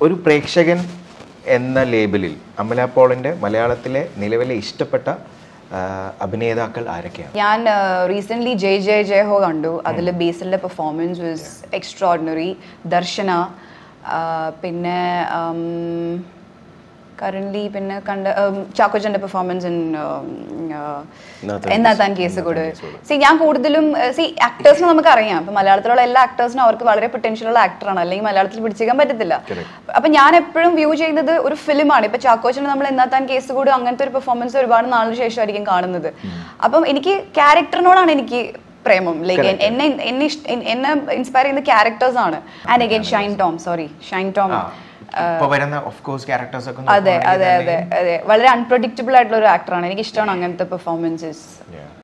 ഒരു പ്രേക്ഷകൻ എന്ന ലേബലിൽ അമല പോളിന്റെ മലയാളത്തിലെ നിലവിലെ ഇഷ്ടപ്പെട്ട ആ, അഭിനേതാക്കൾ ആരൊക്കെയാണ് ഞാൻ റീസെന്റ് ജയ് ജയ് ജയ ഹോ കണ്ടു അതിൽ ബേസിലിന്റെ പെർഫോമൻസ് വാസ് എക്സ്ട്രോർഡിനറി ദർശന ആ, പിന്നെ കറന്റ് പിന്നെ കണ്ട ചാക്കോച്ചന്റെ പെർഫോമൻസ് എന്നാ താൻ കേസ് കൂട് സി ഞാൻ കൂടുതലും സി ആക്ടേഴ്സിനെ നമുക്ക് അറിയാം ഇപ്പൊ മലയാളത്തിലുള്ള എല്ലാ ആക്ടേഴ്സിനും അവർക്ക് വളരെ പൊട്ടൻഷ്യൽ ഉള്ള ആക്ടറാണ് അല്ലെങ്കിൽ മലയാളത്തിൽ പിടിച്ചേക്കാൻ പറ്റത്തില്ല അപ്പൊ ഞാൻ എപ്പോഴും വ്യൂ ചെയ്യുന്നത് ഒരു ഫിലിമാണ് ഇപ്പൊ ചാക്കോച്ചന് നമ്മൾ എന്നാ താൻ കേസ് കൂട് അങ്ങനത്തെ ഒരു പെർഫോമൻസ് ഒരുപാട് നാളിന് ശേഷമായിരിക്കും കാണുന്നത് അപ്പം എനിക്ക് ക്യാരക്ടറിനോടാണ് എനിക്ക് പ്രേമം ലൈക്ക് എന്നെ എന്നെ ഇഷ്ട- എന്നെ ഇൻസ്പയർ ചെയ്യുന്ന ക്യാരക്ടേഴ്സ് ആണ് and again Shine Tom sorry Shine Tom ഇപ്പൊ വരുന്ന ഓഫ് കോഴ്സ് ക്യാരക്ടേഴ്സ് ഒക്കെ അതെ അതെ അതെ അതെ വളരെ അൺപ്രഡിക്റ്റബിൾ ആയിട്ടുള്ള ഒരു ആക്ടറാണ് എനിക്ക് ഇഷ്ടമാണ് അങ്ങനത്തെ പെർഫോമൻസസ് Yeah.